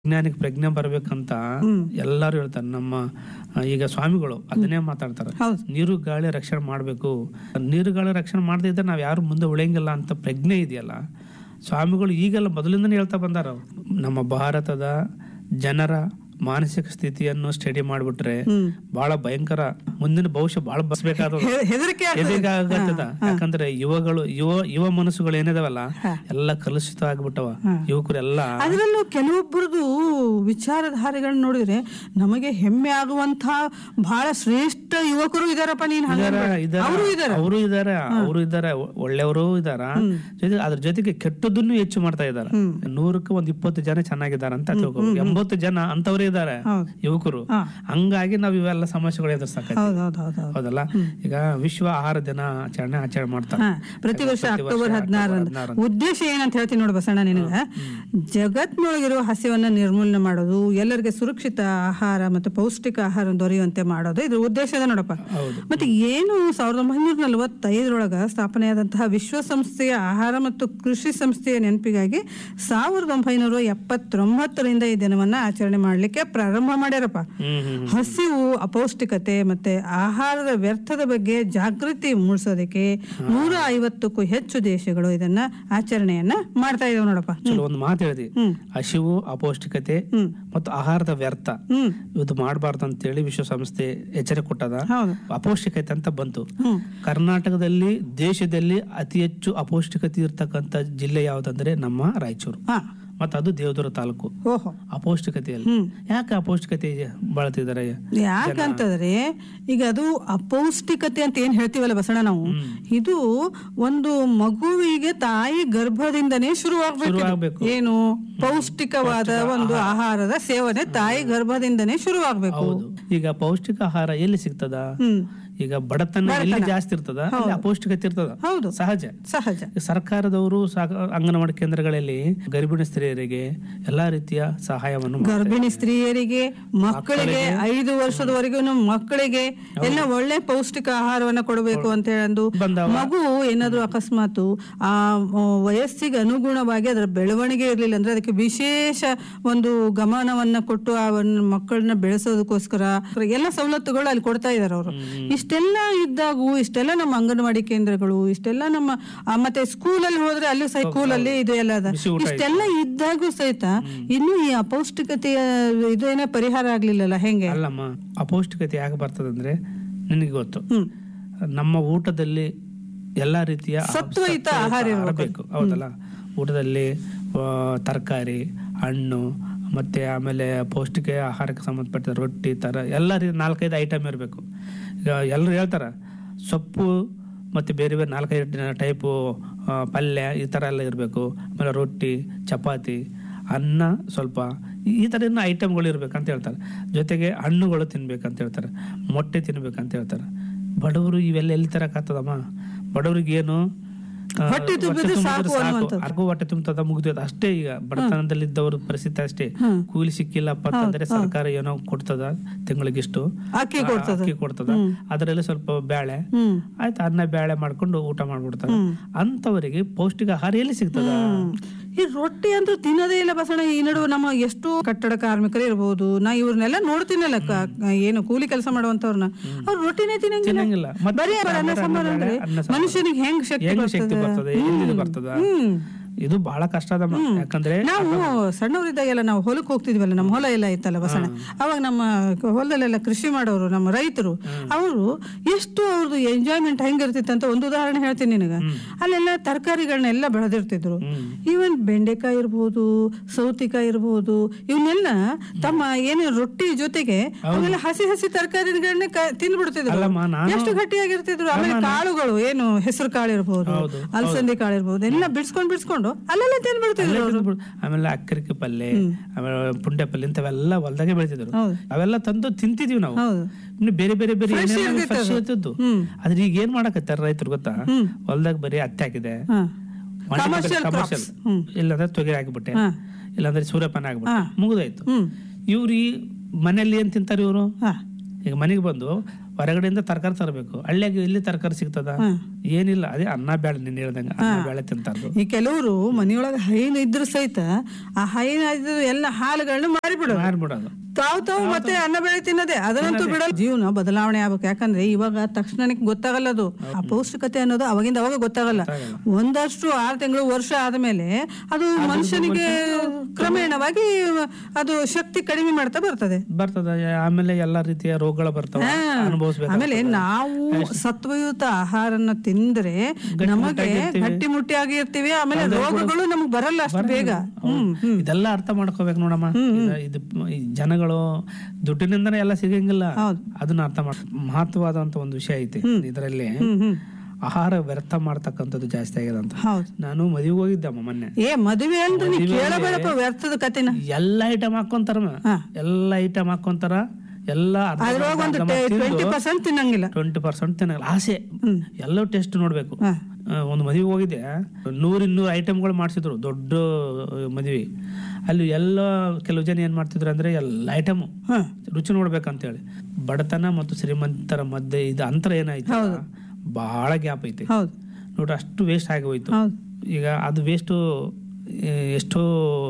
ವಿಜ್ಞಾನಿಗೆ ಪ್ರಜ್ಞೆ ಬರ್ಬೇಕಂತ ಎಲ್ಲಾರು ಹೇಳ್ತಾರೆ ನಮ್ಮ ಆ, ಈಗ ಸ್ವಾಮಿಗಳು ಅದನ್ನೇ ಮಾತಾಡ್ತಾರೆ ಹೌದು ನೀರು ಗಾಳಿ ರಕ್ಷಣೆ ಮಾಡಬೇಕು ನೀರು ಗಾಳಿ ರಕ್ಷಣೆ ಮಾಡದೇ ಇದ್ರೆ ನಾವು ಯಾರು ಮುಂದೆ ಉಳಿಯಂಗಿಲ್ಲ ಅಂತ ಪ್ರಜ್ಞೆ ಇದೆಯಲ್ಲ ಸ್ವಾಮಿಗಳು ಈಗೆಲ್ಲ ಮೊದಲಿಂದನೇ ಹೇಳ್ತಾ ಬಂದಾರ ಅವ್ರು. ನಮ್ಮ ಭಾರತದ ಜನರ ಮಾನಸಿಕ ಸ್ಥಿತಿಯನ್ನು ಸ್ಟಡಿ ಮಾಡಿಬಿಟ್ರೆ ಹ್ಮ್ ಬಹಳ ಭಯಂಕರ ಮುಂದಿನ ಭವಿಷ್ಯ ಬಹಳ ಬಸ್ಬೇಕಾದ ಹೆ- ಹೆದರಿಕೆ ಆಗ್ತದೆ. ಎದೆಗಾಗತ್ತದ ಯಾಕಂದ್ರೆ ಯುವಗಳು ಯುವ ಯುವ ಮನಸ್ಸುಗಳು ಏನಿದಾವಲ್ಲ ಹಾ. ಎಲ್ಲ ಕಲುಷಿತ ಆಗ್ಬಿಟ್ಟವ ಹಾ. ಯುವಕರೆಲ್ಲ ಅದರಲ್ಲೂ ಕೆಲವೊಬ್ಬರದು ವಿಚಾರಧಾರೆಗಳನ್ನ ನೋಡಿದ್ರೆ ನಮಗೆ ಹೆಮ್ಮೆ ಆಗುವಂತಹ ಬಹಳ ಶ್ರೇಷ್ಠ ಯುವಕರು ಇದಾರಪ್ಪ ನೀನ್ ಅವರು ಇದಾರೆ ಅವರು ಇದಾರೆ ಅವರು ಇದಾರೆ ಒಳ್ಳೆಯವರು ಇದಾರ ಜೊತೆ ಅದ್ರ ಜೊತೆಗೆ ಕೆಟ್ಟದನ್ನು ಹೆಚ್ಚು ಮಾಡ್ತಾ ಇದಾರೆ ಹ್ಮ್. ನೂರಕ್ಕೆ ಒಂದ್ ಇಪ್ಪತ್ತು ಜನ ಚೆನ್ನಾಗಿದ್ದಾರೆ ಅಂತ ತಿಳ್ಕೊ ಎಂಬತ್ತು ಜನ ಅಂತವರೇ ಇದಾರೆ ಹೌದು. ಯುವಕರು ಹಾ. ಹಂಗಾಗಿ ನಾವ್ ಇವೆಲ್ಲ ಸಮಸ್ಯೆಗಳು ಎದುರ್ಸಕ ಹೌದು ಹೌದು ಹೌದು ಹೌದು ಹೌದಲ್ಲ ಈಗ ವಿಶ್ವ ಆಹಾರ ದಿನ ಆಚರಣೆ ಆಚರಣೆ ಮಾಡ್ತಾರೆ ಹಾ, ಪ್ರತಿ ವರ್ಷ ಅಕ್ಟೋಬರ್ ಹದಿನಾರರಂದು ಉದ್ದೇಶ ಏನಂತ ಹೇಳ್ತೀನಿ ನೋಡು ಬಸಣ್ಣ ನಿನಗ ಜಗತ್ನೊಳಗಿರುವ ಹಸಿವನ್ನ ನಿರ್ಮೂಲನೆ ಮಾಡೋದು ಎಲ್ಲರಿಗೆ ಸುರಕ್ಷಿತ ಆಹಾರ ಮತ್ತು ಪೌಷ್ಟಿಕ ಆಹಾರ ದೊರೆಯುವಂತೆ ಮಾಡೋದು ಇದ್ರ ಉದ್ದೇಶ ಇದೆ ನೋಡಪ್ಪ ಹೌದು ಮತ್ತೆ ಏನು ಸಾವಿರದ ಒಂಬೈನೂರ ನಲವತ್ತೈದರೊಳಗ ಸ್ಥಾಪನೆಯಾದಂತಹ ವಿಶ್ವಸಂಸ್ಥೆಯ ಆಹಾರ ಮತ್ತು ಕೃಷಿ ಸಂಸ್ಥೆಯ ನೆನಪಿಗಾಗಿ ಸಾವಿರದ ಒಂಬೈನೂರ ಎಪ್ಪತ್ತೊಂಬತ್ತರಿಂದ ಈ ದಿನವನ್ನ ಆಚರಣೆ ಮಾಡ್ಲಿಕ್ಕೆ ಪ್ರಾರಂಭ ಮಾಡ್ಯಾರಪ್ಪ ಹ್ಮ್ ಹ್ಮ್ ಹಸಿವು ಅಪೌಷ್ಟಿಕತೆ ಮತ್ತೆ ಆಹಾರದ ವ್ಯರ್ಥದ ಬಗ್ಗೆ ಜಾಗೃತಿ ಮೂಡಿಸೋದಕ್ಕೆ ನೂರ ಐವತ್ತಕ್ಕೂ ಹೆಚ್ಚು ದೇಶಗಳು ಇದನ್ನ ಆಚರಣೆಯನ್ನ ಮಾಡ್ತಾ ಇದಾವೆ ನೋಡಪ್ಪ ಚಲೋ ಒಂದು ಮಾತು ಹೇಳಿದಿ ಹ್ಮ್ ಹಸಿವು ಅಪೌಷ್ಟಿಕತೆ ಹ್ಮ್ ಮತ್ತು ಆಹಾರದ ವ್ಯರ್ಥ ಹ್ಮ್ ಇದು ಮಾಡಬಾರ್ದು ಅಂತೇಳಿ ವಿಶ್ವಸಂಸ್ಥೆ ಎಚ್ಚರಿಕೆ ಕೊಟ್ಟದ ಹೌದು ಅಪೌಷ್ಟಿಕತೆ ಅಂತ ಬಂತು ಹ್ಮ್ ಕರ್ನಾಟಕದಲ್ಲಿ ದೇಶದಲ್ಲಿ ಅತಿ ಹೆಚ್ಚು ಅಪೌಷ್ಟಿಕತೆ ಇರ್ತಕ್ಕಂಥ ಜಿಲ್ಲೆ ಯಾವ್ದಂದ್ರೆ ನಮ್ಮ ರಾಯಚೂರು ಹಾ ಮತ್ತು ಅದು ದೇವದುರ್ಗ ತಾಲೂಕು ಓಹೋ ಅಪೌಷ್ಟಿಕತೆಯಲ್ಲಿ ಹ್ಮ್ ಯಾಕೆ ಅಪೌಷ್ಟಿಕತೆ ಬಳತಿದ್ದಾರೆ ಯಾಕಂತಂದ್ರೆ ಈಗ ಅದು ಅಪೌಷ್ಟಿಕತೆ ಅಂತ ಏನ್ ಹೇಳ್ತೀವಲ್ಲ ಬಸಣ್ಣ ನಾವು ಇದು ಒಂದು ಮಗುವಿಗೆ ತಾಯಿ ಗರ್ಭದಿಂದನೇ ಶುರುವಾಗ್ಬೇಕು ಇದು. ಶುರುವಾಗ್ಬೇಕು. ಏನು ಪೌಷ್ಟಿಕವಾದ ಒಂದು ಆಹಾರದ ಸೇವನೆ ತಾಯಿ ಗರ್ಭದಿಂದನೇ ಶುರುವಾಗ್ಬೇಕು ಹೌದು ಈಗ ಪೌಷ್ಟಿಕ ಆಹಾರ ಎಲ್ಲಿ ಸಿಗ್ತದ ಹ್ಮ್ ಈಗ ಬಡತನ ಎಲ್ಲಿ ಜಾಸ್ತಿ ಇರ್ತದ ಅಲ್ಲಿ ಅಪೌಷ್ಟಿಕತೆ ಇರ್ತದ ಹೌದು ಸಹಜ ಸಹಜ ಈ ಸರ್ಕಾರದವರು ಸಾಕ ಅಂಗನವಾಡಿ ಕೇಂದ್ರಗಳಲ್ಲಿ ಗರ್ಭಿಣಿ ಸ್ತ್ರೀಯರಿಗೆ ಎಲ್ಲಾ ರೀತಿಯ ಸಹಾಯವನ್ನು ಮಾಡ್ತಾರೆ. ಗರ್ಭಿಣಿ ಸ್ತ್ರೀಯರಿಗೆ ಮಕ್ಕಳಿಗೆ ಐದು ವರ್ಷದವರೆಗೂ ಮಕ್ಕಳಿಗೆ ಎಲ್ಲ ಒಳ್ಳೆ ಪೌಷ್ಟಿಕ ಆಹಾರವನ್ನ ಕೊಡಬೇಕು ಅಂತ ಹೇಳಂದು ಬಂದವ. ಮಗು ಏನಾದ್ರೂ ಅಕಸ್ಮಾತ್ ಆ ಆ, ವಯಸ್ಸಿಗೆ ಅನುಗುಣವಾಗಿ ಅದರ ಬೆಳವಣಿಗೆ ಇರ್ಲಿಲ್ಲ ಅಂದ್ರೆ ಅದಕ್ಕೆ ವಿಶೇಷ ಒಂದು ಗಮನವನ್ನ ಕೊಟ್ಟು ಆ ಒಂದು ಮಕ್ಕಳನ್ನ ಬೆಳೆಸೋದಕ್ಕೋಸ್ಕರ ಎಲ್ಲ ಸವಲತ್ತುಗಳು ಅಲ್ಲಿ ಕೊಡ್ತಾ ಇದಾರೆ ಅವರು ಇಷ್ಟೆಲ್ಲ ಇದ್ದಾಗೂ ಇಷ್ಟೆಲ್ಲ ನಮ್ಮ ಅಂಗನವಾಡಿ ಕೇಂದ್ರಗಳು ಇಷ್ಟೆಲ್ಲ ನಮ್ಮ ಆ, ಮತ್ತೆ ಸ್ಕೂಲಲ್ಲಿ ಹೋದ್ರೆ ಅಲ್ಲಿ ಸಹ ಸ್ಕೂಲಲ್ಲಿ ಇದು ಎಲ್ಲ ಅದ ಬಿಸಿ ಊಟ ಇಷ್ಟೆಲ್ಲ ಇದ್ದಾಗೂ ಸಹಿತ ಇನ್ನು ಈ ಅಪೌಷ್ಟಿಕತೆಯ ಇದೇನೇ ಪರಿಹಾರ ಆಗ್ಲಿಲ್ಲಲ್ಲ ಹೆಂಗೆ ಅಲ್ಲಮ್ಮ ಅಪೌಷ್ಟಿಕತೆ ಯಾಕೆ ಬರ್ತದಂದ್ರೆ ನಿನಗೆ ಗೊತ್ತು ಹ್ಮ್ ನಮ್ಮ ಊಟದಲ್ಲಿ ಎಲ್ಲಾ ರೀತಿಯ ಸತ್ವಯುತ ಆಹಾರ ಬೇಕು ಹೌದಲ್ಲ ಊಟದಲ್ಲಿ ತರಕಾರಿ ಹಣ್ಣು ಮತ್ತೆ ಆಮೇಲೆ ಪೌಷ್ಟಿಕ ಆಹಾರಕ್ಕೆ ಸಂಬಂಧಪಟ್ಟ ರೊಟ್ಟಿ ತರ ಎಲ್ಲ ರೀತಿ ನಾಲ್ಕೈದು ಐಟಮ್ ಇರಬೇಕು ಈಗ ಎಲ್ಲರೂ ಹೇಳ್ತಾರ ಸೊಪ್ಪು ಮತ್ತು ಬೇರೆ ಬೇರೆ ನಾಲ್ಕೈದು ಟೈಪು ಪಲ್ಯ ಈ ಥರ ಎಲ್ಲ ಇರಬೇಕು ಆಮೇಲೆ ರೊಟ್ಟಿ ಚಪಾತಿ ಅನ್ನ ಸ್ವಲ್ಪ ಈ- ಈ ಥರ ಇನ್ನೂ ಐಟಮ್ಗಳು ಇರ್ಬೇಕಂತ ಹೇಳ್ತಾರೆ ಜೊತೆಗೆ ಹಣ್ಣುಗಳು ತಿನ್ಬೇಕಂತ ಹೇಳ್ತಾರೆ ಮೊಟ್ಟೆ ತಿನ್ಬೇಕಂತ ಹೇಳ್ತಾರೆ ಬಡವರು ಇವೆಲ್ಲ ಎಲ್ಲಿ ತರಕಾಗ್ತದಮ್ಮ ಬಡವರಿಗೆ ಏನು ಆ, ಹೊಟ್ಟೆ ತುಂಬಿದ್ರೆ ಸಾಕು ಅನ್ನುವಂಥದ್ದು. ಅರ್ಗು ಹೊಟ್ಟೆ ತುಂಬತದ ಮುಗಿದ ಅಷ್ಟೇ ಈಗ ಬಡತನದಲ್ಲಿದ್ದವ್ರ ಪರಿಸ್ಥಿತಿ ಅಷ್ಟೇ ಹ್ಮ್. ಕೂಲಿ ಸಿಕ್ಕಿಲ್ಲಪ್ಪ ಅಂತಂದ್ರೆ ಸರ್ಕಾರ ಏನೋ ಕೊಡ್ತದ ತಿಂಗಳಿಗಿಷ್ಟು ಅಕ್ಕಿ ಆ, ಕೊಡ್ತದ ಅಕ್ಕಿ ಕೊಡ್ತದ ಅದರಲ್ಲಿ ಸ್ವಲ್ಪ ಬೇಳೆ ಹ್ಮ್ ಆಯ್ತು ಅನ್ನ ಬೇಳೆ ಮಾಡ್ಕೊಂಡು ಊಟ ಮಾಡ್ಬಿಡ್ತಾರೆ ಅಂತವರಿಗೆ ಪೌಷ್ಟಿಕ ಆಹಾರ ಎಲ್ಲಿ ಸಿಗ್ತದ ಈ ರೊಟ್ಟಿ ಅಂತೂ ತಿನ್ನೋದೇ ಇಲ್ಲ ಬಸಣ್ಣ ಈ ನಡುವೆ ನಮ್ಮ ಎಷ್ಟು ಕಟ್ಟಡ ಕಾರ್ಮಿಕರು ಇರ್ಬೋದು ನಾ ಇವ್ರನ್ನೆಲ್ಲ ನೋಡ್ತೀನಲ್ಲ ಕ- ಏನು ಕೂಲಿ ಕೆಲಸ ಮಾಡುವಂತವ್ರನ್ನ ಅವ್ರು ರೊಟ್ಟಿನೇ ತಿನ್ನಂಗಿಲ್ಲ ತಿನ್ನಂಗಿಲ್ಲ ಮತ್ತೆ ಬರೀ ಅವ್ರ ಅನ್ನ ಸಾಂಬಾರ್ ಅಂದ್ರೆ ಅನ್ನ ಸಾಂಬಾರ್. ಮನುಷ್ಯನಿಗೆ ಹೆಂಗ್ ಶಕ್ತಿ ಹೆಂಗ್ ಬರ್ತದೆ? ಶಕ್ತಿ ಬರ್ತದೆ ಎಲ್ಲಿಂದ ಬರ್ತದ ಹ್ಮ್ ಇದು ಬಹಳ ಕಷ್ಟ ಅದಮ್ಮ ಯಾಕಂದ್ರೆ ನಾವು ಸಣ್ಣವರಿದ್ದಾಗೆಲ್ಲ ನಾವು ಹೊಲಕ್ಕೆ ಹೋಗ್ತಿದ್ವಲ್ಲ ನಮ್ಮ ಹೊಲ ಎಲ್ಲ ಇತ್ತಲ್ಲ ಬಸಣ್ಣ ಅವಾಗ ನಮ್ಮ ಹೊಲದಲ್ಲೆಲ್ಲ ಕೃಷಿ ಮಾಡೋರು ನಮ್ಮ ರೈತರು ಅವರು ಎಷ್ಟು ಅವ್ರದ್ದು ಎಂಜಾಯ್ಮೆಂಟ್ ಹೆಂಗಿರ್ತಿತ್ತು ಅಂತ ಒಂದು ಉದಾಹರಣೆ ಹೇಳ್ತೀನಿ ನಿನಗ ಅಲ್ಲೆಲ್ಲ ತರಕಾರಿಗಳನ್ನೆಲ್ಲ ಬೆಳೆದಿರ್ತಿದ್ರು ಹ್ಮ್ ಈವನ್ ಬೆಂಡೆಕಾಯಿ ಇರ್ಬೋದು ಸೌತಿಕಾಯಿ ಇರ್ಬೋದು ಇವನ್ನೆಲ್ಲ ತಮ್ಮ ಏನು ರೊಟ್ಟಿ ಜೊತೆಗೆ ಅವನ್ನೆಲ್ಲ ಹಸಿ ಹಸಿ ತರಕಾರಿಗಳನ್ನ ತಿಂದ್ಬಿಡ್ತಿದ್ರು ಅಲ್ಲಮ್ಮ ನಾನು ಎಷ್ಟು ಗಟ್ಟಿಯಾಗಿರ್ತಿದ್ರು ಆಮೇಲೆ ಕಾಳುಗಳು ಏನು ಹೆಸರು ಕಾಳು ಇರ್ಬೋದು ಹೌದು, ಅಲಸಂದಿ ಕಾಳು ಇರ್ಬೋದು ಎಲ್ಲ ಬಿಡ್ಸ್ಕೊಂಡ್ ಬಿಡ್ಸ್ಕೊಂಡು ಅಲ್ಲೆಲ್ಲ ತಿಂದ್ಬಿಡ್ತಿದ್ರು ಅವ್ರು. ತಿಂದ್ಬಿಡು. ಆಮೇಲೆ ಅಕ್ಕರಿಕೆ ಪಲ್ಯ ಆಮೇಲೆ ಪುಂಡೆ ಪಲ್ಯ ಇಂಥವೆಲ್ಲ ಹೊಲ್ದಾಗೆ ಬೆಳೆತಿದ್ರು ಹೌದು. ಅವೆಲ್ಲ ತಂದು ತಿಂತಿದ್ವಿ ನಾವು ಹೌದು ಇನ್ನು ಬೇರೆ ಬೇರೆ ಬೇರೆ Fresh ಏನೇನೋ ಇರ್ತಿತ್ತು fresh ಅದು. ಇರ್ತಿದ್ದು ಹ್ಮ್ ಆದ್ರೆ ಈಗ ಏನ್ ಮಾಡಕತ್ತಾರ ರೈತರು ಗೊತ್ತಾ ಹ್ಮ್. ಹೊಲ್ದಾಗ ಬರೀ ಹತ್ತಿ ಹಾಕಿದೆ ಹಾ ಕಮರ್ಷಿಯಲ್ Commercial crops. ಹ್ಮ್. ಇಲ್ಲಾಂದ್ರೆ ತೊಗರಿ ಹಾಕ್ಬಿಟ್ಟೆ ಹಾ ಇಲ್ಲಾಂದ್ರೆ ಸೂರ್ಯಪಾನ ಹಾಕ್ಬಿಟ್ಟೆ ಹಾ. ಮುಗಿದಾಯ್ತು ಹ್ಮ್ ಇವ್ರು ಈ ಮನೆಯಲ್ಲಿ ಏನ್ ತಿಂತಾರೆ ಇವರು ಹಾ ಈಗ ಮನೆಗೆ ಬಂದು ಹೊರಗಡೆಯಿಂದ ತರಕಾರಿ ತರಬೇಕು ಹಳ್ಳಿಯಾಗ ಇಲ್ಲಿ ತರಕಾರಿ ಸಿಗ್ತದ ಏನಿಲ್ಲ ಅದೇ ಅನ್ನ ಬೇಳೆ ನೀನ್ ಹೇಳ್ದಂಗ ಅನ್ನ ಬೇಳೆ ತಿಂತಾರ್ದು ಈ ಕೆಲವರು ಮನೆಯೊಳಗೆ ಹೈನು ಇದ್ರು ಸಹಿತ ಆ ಹೈನು ಇದ್ರು ಎಲ್ಲ ಹಾಲುಗಳನ್ನ ಮಾರಿಬಿಡೋದು ಮಾರ್ಬಿಡೋದು ತಾವು ತಾವು ಮತ್ತೆ ಅನ್ನ ಬೆಳೆ ತಿನ್ನೋದೇ ಅದನ್ನಂತೂ ಬಿಡಲ್ಲ ಜೀವನ ಬದಲಾವಣೆ ಆಗ್ಬೇಕು ಯಾಕಂದ್ರೆ ಇವಾಗ ತಕ್ಷಣಕ್ಕೆ ಗೊತ್ತಾಗಲ್ಲ ಅದು ಆ ಪೌಷ್ಟಿಕತೆ ಅನ್ನೋದು ಅವಾಗಿಂದ ಅವಾಗ ಗೊತ್ತಾಗಲ್ಲ ಒಂದಷ್ಟು ಆರು ತಿಂಗಳು ವರ್ಷ ಆದ್ಮೇಲೆ ಅದು ಮನುಷ್ಯನಿಗೆ ಕ್ರಮೇಣವಾಗಿ ಅದು ಶಕ್ತಿ ಕಡಿಮೆ ಮಾಡ್ತಾ ಬರ್ತದೆ ಬರ್ತದ ಆಮೇಲೆ ಎಲ್ಲಾ ರೀತಿಯ ರೋಗಗಳು ಬರ್ತಾವ ಅನುಭವಿಸ್ಬೇಕು ಆಮೇಲೆ ನಾವು ಸತ್ವಯುತ ಆಹಾರನ ತಿಂದ್ರೆ ನಮಗೆ ಗಟ್ಟಿ ಮುಟ್ಟಿಯಾಗಿ ಇರ್ತೀವಿ ಆಮೇಲೆ ರೋಗಗಳು ನಮಗ್ ಬರಲ್ಲ ಅಷ್ಟು ಬೇಗ ಹ್ಮ್ ಹ್ಮ್ ಇದೆಲ್ಲ ಅರ್ಥ ಮಾಡ್ಕೋಬೇಕು ನೋಡಮ್ಮ ಇದು- ಇದು ಈ ಜನಗಳು ದುಡ್ಡಿನಿಂದನೇ ಎಲ್ಲ ಸಿಗಂಗಿಲ್ಲ ಅದನ್ನ ಅರ್ಥ ಮಾಡ್ ಮಹತ್ವವಾದಂತ ಒಂದು ವಿಷಯ ಐತಿ ಇದರಲ್ಲಿ ಹ್ಮ್ ಹ್ಮ್ ಆಹಾರ ವ್ಯರ್ಥ ಮಾಡ್ತಕ್ಕಂಥದ್ದು ಜಾಸ್ತಿ ಆಗಿದೆ ಅಂತ ಹೌದು ನಾನು ಮದುವೆಗೆ ಹೋಗಿದ್ದಮ್ಮ ಮೊನ್ನೆ ಏ ಮದುವೆ ಅಂದ್ರೆ ನೀ ಕೇಳಬೇಡಪ್ಪ ವ್ಯರ್ಥದ ಕತೆನ ಎಲ್ಲ ಐಟಮ್ ಹಾಕೊಂತಾರ ಹಾ. ಎಲ್ಲ ಐಟಮ್ ಹಾಕೊಂತಾರ ಎಲ್ಲ ಅದ್ರೊಳಗೆ ಒಂದು ಟ್ವೆಂಟಿ ಪರ್ಸೆಂಟ್ ತಿನ್ನಂಗಿಲ್ಲ ಟ್ವೆಂಟಿ ಪರ್ಸೆಂಟ್ ತಿನ್ನಲ್ಲ ಆಸೆ ಎಲ್ಲವೂ ಟೆಸ್ಟ್ ನೋಡ್ಬೇಕು ಹಾ. ಆ, ಒಂದು ಮದುವೆ ಹೋಗಿದ್ದೆ ನೂರ್ ಇನ್ನೂರು ಐಟಮ್ಗಳು ಮಾಡಿಸಿದ್ರು ದೊಡ್ಡ ಮದುವೆ ಅಲ್ಲಿ ಎಲ್ಲ ಕೆಲವು ಜನ ಏನ್ ಮಾಡ್ತಿದ್ರು ಅಂದ್ರೆ ಎಲ್ಲ ಐಟಮ್ ಹಾ. ರುಚಿ ನೋಡ್ಬೇಕಂತೇಳಿ ಬಡತನ ಮತ್ತು ಶ್ರೀಮಂತರ ಮಧ್ಯೆ ಇದು ಅಂತರ ಏನಾಯ್ತು ಬಹಳ ಗ್ಯಾಪ್ ಐತಿ ಹೌದು ನೋಡ್ರಿ ಅಷ್ಟು ವೇಸ್ಟ್ ಆಗಿ ಹೋಯ್ತು ಹೌದು ಈಗ ಅದು ವೇಸ್ಟ್ ಎಷ್ಟೋ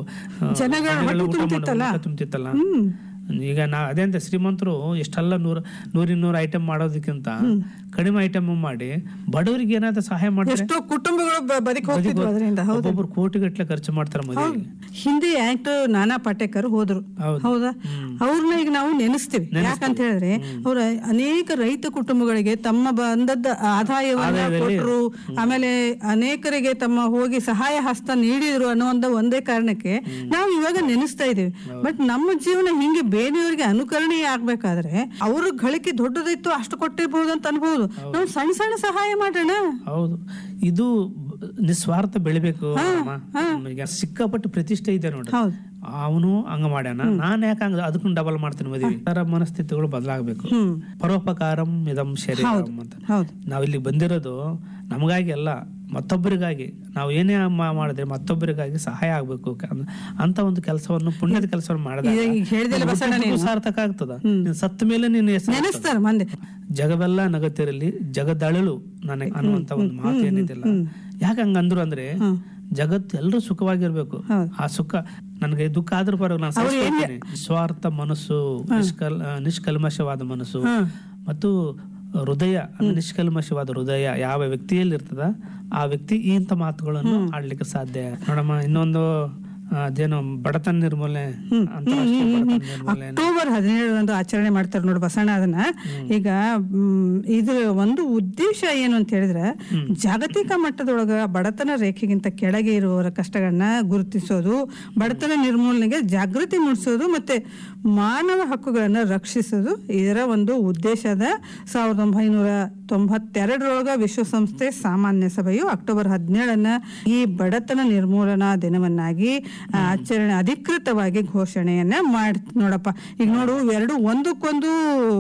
ಆ, ಜನಗಳ ಜನಗಳು ಹೊಟ್ಟೆ ಊಟ ಮಾಡಿ- ತುಂಬ್ತಿತ್ತಲ್ಲ? ಊಟ ತುಂಬ್ತಿತ್ತಲ್ಲ ಹ್ಮ್ ಈಗ ನಾ ಅದೇ ಅಂತ ಶ್ರೀಮಂತರು ಎಷ್ಟೆಲ್ಲ ನೂರ ನೂರಿನ್ನೂರು ಐಟಮ್ ಮಾಡೋದಕ್ಕಿಂತ ಕಡಿಮೆ ಐಟಮ್ ಮಾಡಿ ಬಡವರಿಗೆ ಏನಾದ್ರು ಸಹಾಯ ಮಾಡಿದ್ರೆ ಎಷ್ಟೋ ಕುಟುಂಬಗಳು ಬ- ಬದುಕಿ ಹೋಗ್ತಿದ್ವು ಅದರಿಂದ ಹೌದು ಒಬ್ಬೊಬ್ರು ಕೋಟಿಗಟ್ಲೆ ಖರ್ಚು ಮಾಡ್ತಾರೆ ಮದುವೆಗೆ ಹಿಂದೆ ಆಕ್ಟರ್ ನಾನಾ ಪಾಟೇಕರ್ ಹೋದ್ರು ಹೌದು. ಹೌದಾ ಅವ್ರನ್ನ ಈಗ ನಾವು ನೆನೆಸ್ತೀವಿ ಯಾಕಂತ ಹೇಳಿದ್ರೆ ಅವ್ರ ಅನೇಕ ರೈತ ಕುಟುಂಬಗಳಿಗೆ ತಮ್ಮ ಬಂದದ್ದ ಆದಾಯವನ್ನ ಕೊಟ್ಟರು ಆಮೇಲೆ ಅನೇಕರಿಗೆ ತಮ್ಮ ಹೋಗಿ ಸಹಾಯ ಹಸ್ತ ನೀಡಿದ್ರು ಅನ್ನುವಂತ ಒಂದೇ ಕಾರಣಕ್ಕೆ ನಾವು ಇವಾಗ ನೆನೆಸ್ತಾ ಇದೀವಿ ಬಟ್ ನಮ್ಮ ಜೀವನ ಹಿಂಗೆ ಬೇರೆಯವರಿಗೆ ಅನುಕರಣೀಯ ಆಗ್ಬೇಕಾದ್ರೆ ಅವ್ರ ಗಳಿಕೆ ದೊಡ್ಡದಿತ್ತು ಅಷ್ಟು ಕೊಟ್ಟಿರ್ಬೋದು ಅಂತ ಅನ್ಬೋದು ನಾವು ಸಣ್ಣ ಸಣ್ಣ ಸಹಾಯ ಮಾಡೋಣ ಹೌದು ಇದು ನಿಸ್ವಾರ್ಥ ಬೆಳಿಬೇಕು ಅಮ್ಮ. ಈಗ ಸಿಕ್ಕಾಪಟ್ಟು ಪ್ರತಿಷ್ಠೆ ಇದೆ ನೋಡ್ರಿ ಹೌದು ಅವನು ಹಂಗ ಮಾಡ್ಯಾನ ನಾನ್ ಯಾಕೆ ಹಂಗ ಅದಕ್ಕೂ ಡಬಲ್ ಮಾಡ್ತೀನಿ ಮದುವೆ ತರ ಮನಸ್ಥಿತಿಗಳು ಬದಲಾಗಬೇಕು ಹ್ಮ್ ಪರೋಪಕಾರಂ ಇದಂ ಶರೀರಂ ಅಂತ ಹೌದು ನಾವಿಲ್ಲಿ ಬಂದಿರೋದು ನಮಗಾಗಿ ಅಲ್ಲ ಮತ್ತೊಬ್ಬರಿಗಾಗಿ ನಾವು ಏನೇ ಮಾ- ಮಾಡಿದ್ರೆ ಮತ್ತೊಬ್ಬರಿಗಾಗಿ ಸಹಾಯ ಆಗ್ಬೇಕು ಅನ್- ಅಂತ ಒಂದು ಕೆಲಸವನ್ನು ಪುಣ್ಯದ ಕೆಲಸವನ್ನು ಮಾಡಿದಾಗ ಈಗ ಈಗ ಹೇಳ್ದಲ್ಲ ಬಸಣ್ಣ ಹುಟ್ಟಿದ್ದಕ್ಕೂ ನೀನು ಸಾರ್ಥಕ ಆಗ್ತದ ನೀನ್ ಸತ್ತ ಮೇಲೆ ನಿನ್ನ ಹೆಸರು ನೆನೆಸ್ತಾರ ಮಂದಿ ಜಗವೆಲ್ಲ ನಗತ್ತಿರಲಿ ಜಗದಳಲು ನನಗೆ ಅನ್ನುವಂತ ಒಂದು ಮಾತು ಏನಿದಿಲ್ಲ ಯಾಕೆ ಹಂಗಂದ್ರು ಅಂದ್ರೆ ಜಗತ್ತು ಎಲ್ಲರೂ ಸುಖವಾಗಿರ್ಬೇಕು ಆ ಸುಖ ನನಗೆ ದುಃಖ ಆದ್ರೂ ಪರವಾಗಿಲ್ಲ ನಾನು ಸಹಿಸ್ಕೊಳ್ತೀನಿ. ನಿಸ್ವಾರ್ಥ ಮನಸ್ಸು ನಿಷ್ಕಲ್ ಆ, ನಿಷ್ಕಲ್ಮಶವಾದ ಮನಸ್ಸು ಮತ್ತು ಹೃದಯ ಅಂದ್ರೆ ನಿಷ್ಕಲ್ಮಶವಾದ ಹೃದಯ ಯಾವ ವ್ಯಕ್ತಿಯಲ್ಲಿ ಇರ್ತದ ಆ ವ್ಯಕ್ತಿ ಈ ಇಂಥ ಮಾತುಗಳನ್ನು ಆಡ್ಲಿಕ್ಕೆ ಸಾಧ್ಯ ನೋಡಮ್ಮ ಇನ್ನೊಂದು ಆ, ಅದೇನೋ ಬಡತನ ನಿರ್ಮೂಲನೆ ಅಂತಾರಾಷ್ಟ್ರೀಯ ಬಡತನ ನಿರ್ಮೂಲನೆ ಅಕ್ಟೋಬರ್ ಹದಿನೇಳರಂದು ಆಚರಣೆ ಮಾಡ್ತಾರೆ ನೋಡಿ ಬಸಣ್ಣ ಅದನ್ನ ಈಗ ಮ್, ಇದ್ರ ಒಂದು ಉದ್ದೇಶ ಏನು ಅಂತ ಹೇಳಿದ್ರೆ ಜಾಗತಿಕ ಮಟ್ಟದೊಳಗ ಬಡತನ ರೇಖೆಗಿಂತ ಕೆಳಗೆ ಇರುವವರ ಕಷ್ಟಗಳನ್ನ ಗುರುತಿಸೋದು ಬಡತನ ನಿರ್ಮೂಲನೆಗೆ ಜಾಗೃತಿ ಮೂಡಿಸೋದು ಮತ್ತೆ ಮಾನವ ಹಕ್ಕುಗಳನ್ನ ರಕ್ಷಿಸೋದು ಇದರ ಒಂದು ಉದ್ದೇಶದ ಸಾವಿರದ ಒಂಬೈನೂರ ತೊಂಬತ್ತೆರಡರೊಳಗ ವಿಶ್ವಸಂಸ್ಥೆ ಸಾಮಾನ್ಯ ಸಭೆಯು ಅಕ್ಟೋಬರ್ ಹದಿನೇಳನ್ನ ಈ ಬಡತನ ನಿರ್ಮೂಲನಾ ದಿನವನ್ನಾಗಿ ಆ, ಆಚರಣೆ ಅಧಿಕೃತವಾಗಿ ಘೋಷಣೆಯನ್ನ ಮಾಡ್ ನೋಡಪ್ಪ ಈಗ ನೋಡು ಎರಡು ಒಂದಕ್ಕೊಂದು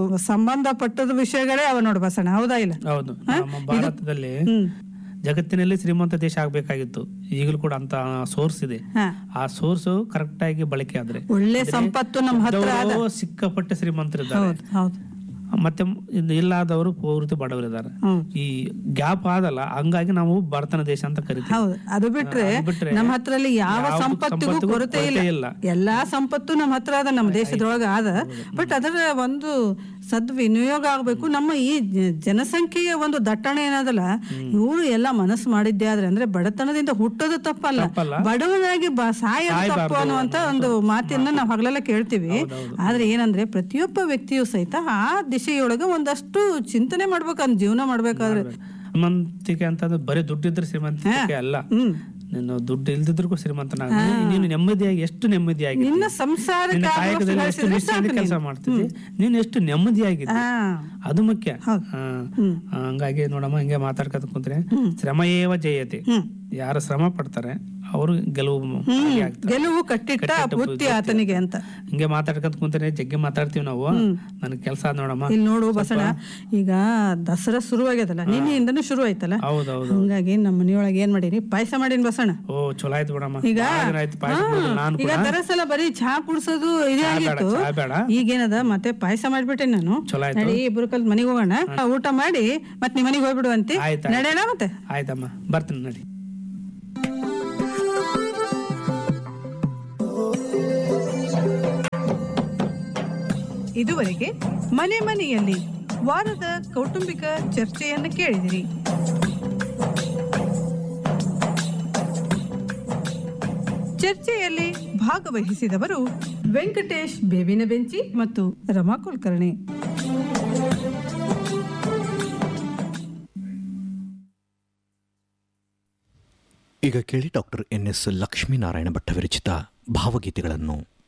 ಸಂಬಂಧಪಟ್ಟದ ವಿಷಯಗಳೇ ಅವ ನೋಡು ಬಸಣ್ಣ ಹೌದಾ ಇಲ್ಲ ಹೌದು ನಮ್ಮ ಭಾರತದಲ್ಲಿ ಹ್ಮ್ ಜಗತ್ತಿನಲ್ಲಿ ಶ್ರೀಮಂತ ದೇಶ ಆಗ್ಬೇಕಾಗಿತ್ತು ಈಗಲೂ ಕೂಡ ಅಂತ ಸೋರ್ಸ್ ಇದೆ ಹಾ ಆ ಸೋರ್ಸ್ ಕರೆಕ್ಟ್ ಆಗಿ ಬಳಕೆ ಆದ್ರೆ ಒಳ್ಳೆ ಸಂಪತ್ತು ನಮ್ಮ ಹತ್ರ ಇದ್ದವರು ಸಿಕ್ಕಾಪಟ್ಟೆ ಶ್ರೀಮಂತರಿದ್ದಾರೆ ಹೌದು ಹೌದು ಮತ್ತೆ ಇದು ಇಲ್ಲಾದವರು ಪೂರ್ತಿ ಬಡವರಿದ್ದಾರೆ ಹ್ಮ್ ಈ ಗ್ಯಾಪ್ ಆದಲ್ಲ ಹಂಗಾಗಿ ನಾವು ಬಡತನ ದೇಶ ಅಂತ ಕರಿತೀವಿ ಹೌದು ಅದು ಬಿಟ್ರೆ ಅದು ಬಿಟ್ರೆ ನಮ್ಮ ಹತ್ರ ಅಲ್ಲಿ ಯಾವ ಯಾವ್ದು ಸಂಪತ್ತಿಗೂ ಸಂಪತ್ತಿಗೂ ಕೊರತೆ ಇಲ್ಲ ಕೊರತೆ ಇಲ್ಲ. ಎಲ್ಲಾ ಸಂಪತ್ತು ನಮ್ಮ ಹತ್ರ ಅದ ನಮ್ಮ ದೇಶದೊಳಗ ಅದ ಬಟ್ ಅದರ ಒಂದು ಸದ್ವಿನಿಯೋಗ ಆಗ್ಬೇಕು ನಮ್ಮ ಈ ಜ- ಜನಸಂಖ್ಯೆಯ ಒಂದು ದಟ್ಟಣೆ ಏನದಲ್ಲ ಇವರು ಎಲ್ಲ ಮನಸ್ಸು ಮಾಡಿದ್ದೆ ಆದ್ರೆ ಅಂದ್ರೆ ಬಡತನದಿಂದ ಹುಟ್ಟೋದು ತಪ್ಪಲ್ಲ ತಪ್ಪಲ್ಲ. ಬಡವನಾಗಿ ಬ- ಸಾಯೋದು ತಪ್ಪು ಅನ್ನುವಂತ ಒಂದು ಮಾತನ್ನ ನಾವು ಹಗಲೆಲ್ಲ ಕೇಳ್ತೀವಿ ಆದ್ರೆ ಏನಂದ್ರೆ ಪ್ರತಿಯೊಬ್ಬ ವ್ಯಕ್ತಿಯು ಸಹಿತ ಆ ದಿಶೆಯೊಳಗ ಒಂದಷ್ಟು ಚಿಂತನೆ ಮಾಡ್ಬೇಕು ಅವ್ನ್ ಜೀವನ ಮಾಡ್ಬೇಕಾದ್ರೆ ಶ್ರೀಮಂತಿಕೆ ಅಂತಂದ್ರೆ ಬರೀ ದುಡ್ಡಿದ್ರೆ ಶ್ರೀಮಂತಿಕೆ ಅಲ್ಲ ಹ್ಮ್ ನೀನು ದುಡ್ಡು ಇಲ್ದಿದ್ರು ಶ್ರೀಮಂತನಾಗ ನೀನು ನೆಮ್ಮದಿಯಾಗಿ ಎಷ್ಟು ನೆಮ್ಮದಿಯಾಗಿ ನಿನ್ನ ಸಂಸಾರಕ್ಕೆ ನಿನ್ನ ಆಗುವಷ್ಟು ಕಾಯಕದಲ್ಲಿ ಎಷ್ಟು ಗಳಿಸಿದ್ರೆ ನಿಷ್ಠೆಯಿಂದ ಕೆಲಸ ಮಾಡ್ತಿದ್ದಿ ನೀನು ಎಷ್ಟು ನೆಮ್ಮದಿಯಾಗಿದ್ದಿ ಹಾ ಅದು ಮುಖ್ಯ ಹಾ. ಆ, ಹಂಗಾಗಿ ನೋಡಮ್ಮ ಹಿಂಗೆ ಮಾತಾಡ್ಕೊತ ಕುಂತ್ರೆ ಶ್ರಮ ಏವ ಜಯತೆ ಹ್ಮ್ ಯಾರು ಶ್ರಮ ಪಡ್ತಾರೆ ಅವರು ಗೆಲುವು ಹಾಗೆ ಆಗ್ತಾರೆ. ಗೆಲುವು ಕಟ್ಟಿಟ್ಟ ಕಟ್ಟಿಟ್ಟ ಬುತ್ತಿ ಆತನಿಗೆ ಅಂತ ಹಿಂಗೆ ಮಾತಾಡ್ಕೊಂತ ಕುಂತಾರೆ ಜಗ್ಗಿ ಮಾತಾಡ್ತೀವಿ ನಾವು ನನಗೆ ಕೆಲಸ ನೋಡಮ್ಮ ಇಲ್ಲಿ ನೋಡು ಬಸಣ ಈಗ ದಸರಾ ಶುರುವಾಗ್ಯದಲ್ಲ ನಿನ್ನೆಯಿಂದನೂ ಶುರು ಆಯ್ತಲ್ಲ ಹೌದೌದು ಹಂಗಾಗಿ ನಮ್ಮ ಮನೆಯೊಳಗೆ ಏನ್ ಮಾಡೀನಿ ಪಾಯಸ ಮಾಡೀನಿ ಬಸಣ ಓ ಚಲೋ ಆಯ್ತು ಬಿಡಮ್ಮ ಈಗ ಭಾಳ ದಿನ ಆಯ್ತು ಪಾಯಸ ಹಾ, ಕುಡ್ದು ನಾನು ಈಗ ಕೂಡ ದರಸಲ ಬರೀ ಚಹಾ ಕುಡ್ಸೋದು ಇದೇ ಚಾ ಬೇಡ, ಆಗಿತ್ತು ಚಾ ಬೇಡ ಈಗೇನದ ಮತ್ತೆ ಪಾಯಸ ಮಾಡ್ಬಿಟ್ಟೆ ನಾನು ಚಲೋ ಆಯ್ತು ನಡಿ ಇಬ್ರು ಕಲ್ತ್ ಮನೆಗೆ ಹೋಗೋಣ ಊಟ ಮಾಡಿ ಮತ್ ನಿಮ್ ಮನೆಗೆ ಹೋಗ್ಬಿಡು ಅಂತಿ ಆಯ್ತು, ಆಯ್ತು. ನಡೆಯೋಣ ಮತ್ತೆ ಆಯ್ತಮ್ಮ ಬರ್ತೀನಿ ನಡಿ ಇದುವರೆಗೆ ಮನೆ ಮನೆಯಲ್ಲಿ ವಾರದ ಕೌಟುಂಬಿಕ ಚರ್ಚೆಯನ್ನು ಕೇಳಿದಿರಿ ಚರ್ಚೆಯಲ್ಲಿ ಭಾಗವಹಿಸಿದವರು ವೆಂಕಟೇಶ್ ಬೇವಿನ ಬೆಂಚಿ ಮತ್ತು ರಮಾ ಕುಲಕರ್ಣಿ ಈಗ ಕೇಳಿ doctor N S Lakshminarayana Bhatta ವಿರಚಿತ ಭಾವಗೀತೆಗಳನ್ನು